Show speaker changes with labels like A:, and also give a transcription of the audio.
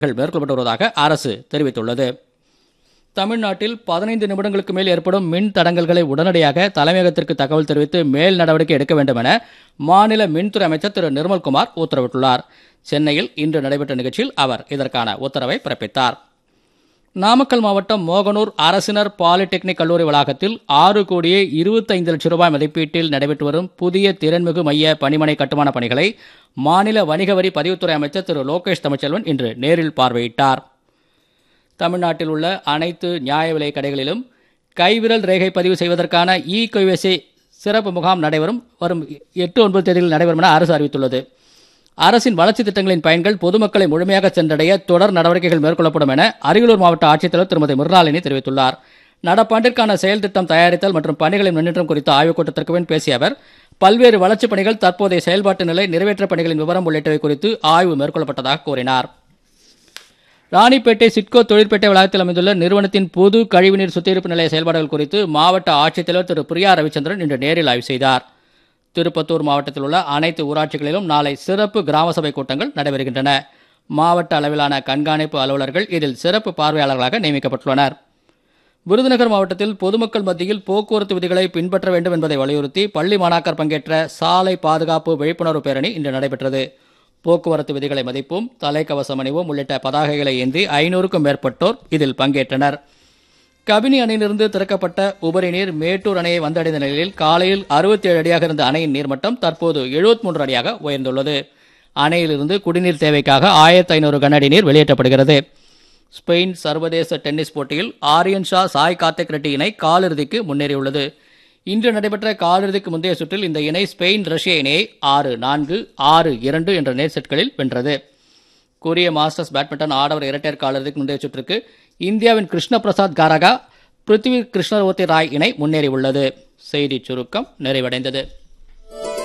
A: மேற்கொள்ளப்பட்டு வருவதாக அரசு தெரிவித்துள்ளது தமிழ்நாட்டில் பதினைந்து நிமிடங்களுக்கு மேல் ஏற்படும் மின் தடங்கல்களை உடனடியாக தலைமையகத்திற்கு தகவல் தெரிவித்து மேல் நடவடிக்கை எடுக்க வேண்டும் என மாநில மின்துறை அமைச்சர் திரு நிர்மல்குமார் உத்தரவிட்டுள்ளார் சென்னையில் இன்று நடைபெற்ற நிகழ்ச்சியில் அவர் இதற்கான உத்தரவை பிறப்பித்தார் நாமக்கல் மாவட்டம் மோகனூர் அரசினர் பாலிடெக்னிக் கல்லூரி வளாகத்தில் ஆறு கோடியே இருபத்தைந்து லட்சம் ரூபாய் மதிப்பீட்டில் நடைபெற்று வரும் புதிய திறன்மிகு மைய பணிமனை கட்டுமான பணிகளை மாநில வணிக வரி பதிவுத்துறை அமைச்சர் திரு லோகேஷ் தமிழ்ச்செல்வன் இன்று நேரில் பார்வையிட்டார் தமிழ்நாட்டில் உள்ள அனைத்து நியாய விலை கடைகளிலும் கைவிரல் ரேகை பதிவு செய்வதற்கான இ கைவேசி சிறப்பு முகாம் நடைபெறும் வரும் எட்டு ஒன்பது தேதியில் நடைபெறும் என அரசு அறிவித்துள்ளது அரசின் வளர்ச்சி திட்டங்களின் பயன்கள் பொதுமக்களை முழுமையாக சென்றடைய தொடர் நடவடிக்கைகள் மேற்கொள்ளப்படும் என அரியலூர் மாவட்ட ஆட்சித்தலைவர் திருமதி மிர்னாலினி தெரிவித்துள்ளார் நடப்பாண்டிற்கான செயல் திட்டம் தயாரித்தல் மற்றும் பணிகளின் முன்னேற்றம் குறித்த ஆய்வுக் கூட்டத்திற்கு பின் பேசிய அவர் பல்வேறு வளர்ச்சிப் பணிகள் தற்போதைய செயல்பாட்டு நிலை நிறைவேற்றப் பணிகளின் விவரம் உள்ளிட்டவை குறித்து ஆய்வு மேற்கொள்ளப்பட்டதாக கூறினார் ராணிப்பேட்டை சிட்கோ தொழிற்பேட்டை வளாகத்தில் அமைந்துள்ள நிறுவனத்தின் பொது கழிவுநீர் சுத்திகரிப்பு நிலைய செயல்பாடுகள் குறித்து மாவட்ட ஆட்சித்தலைவர் திரு பிரியா ரவிச்சந்திரன் இன்று நேரில் ஆய்வு செய்தார் திருப்பத்தூர் மாவட்டத்தில் உள்ள அனைத்து ஊராட்சிகளிலும் நாளை சிறப்பு கிராம சபை கூட்டங்கள் நடைபெறுகின்றன மாவட்ட அளவிலான கண்காணிப்பு அலுவலர்கள் இதில் சிறப்பு பார்வையாளர்களாக நியமிக்கப்பட்டுள்ளனர் விருதுநகர் மாவட்டத்தில் பொதுமக்கள் மத்தியில் போக்குவரத்து விதிகளை பின்பற்ற வேண்டும் என்பதை வலியுறுத்தி பள்ளி மாணாக்கர் பங்கேற்ற சாலை பாதுகாப்பு விழிப்புணர்வு பேரணி இன்று நடைபெற்றது போக்குவரத்து விதிகளை மதிப்பும் தலைக்கவசம் அணிவும் உள்ளிட்ட பதாகைகளை ஏந்தி ஐநூறுக்கும் மேற்பட்டோர் இதில் பங்கேற்றனர் கபினி அணையிலிருந்து திறக்கப்பட்ட உபரி நீர் மேட்டூர் அணையை வந்தடைந்த நிலையில் காலையில் அறுபத்தி ஏழு அடியாக இருந்த அணையின் நீர்மட்டம் தற்போது எழுபத்தி மூன்று அடியாக உயர்ந்துள்ளது அணையிலிருந்து குடிநீர் தேவைக்காக ஆயிரத்தி ஐநூறு கன அடி நீர் வெளியேற்றப்படுகிறது ஸ்பெயின் சர்வதேச டென்னிஸ் போட்டியில் ஆரியன் ஷா சாய் கார்த்திக் ரெட்டி இணை காலிறுதிக்கு முன்னேறியுள்ளது இன்று நடைபெற்ற காலிறுதிக்கு முந்தைய சுற்றில் இந்த இணை ஸ்பெயின் ரஷ்ய இணையை ஆறு நான்கு ஆறு இரண்டு என்ற நேர் செட்களில் வென்றது கொரிய மாஸ்டர்ஸ் பேட்மிண்டன் ஆடவர் இரட்டையர் காலிறுதிக்கு முந்தைய சுற்றுக்கு இந்தியாவின் கிருஷ்ண பிரசாத் காரகா பிருத்திவி கிருஷ்ணரோத்தி ராய் இணை முன்னேறியுள்ளது செய்தி சுருக்கம் நிறைவடைந்தது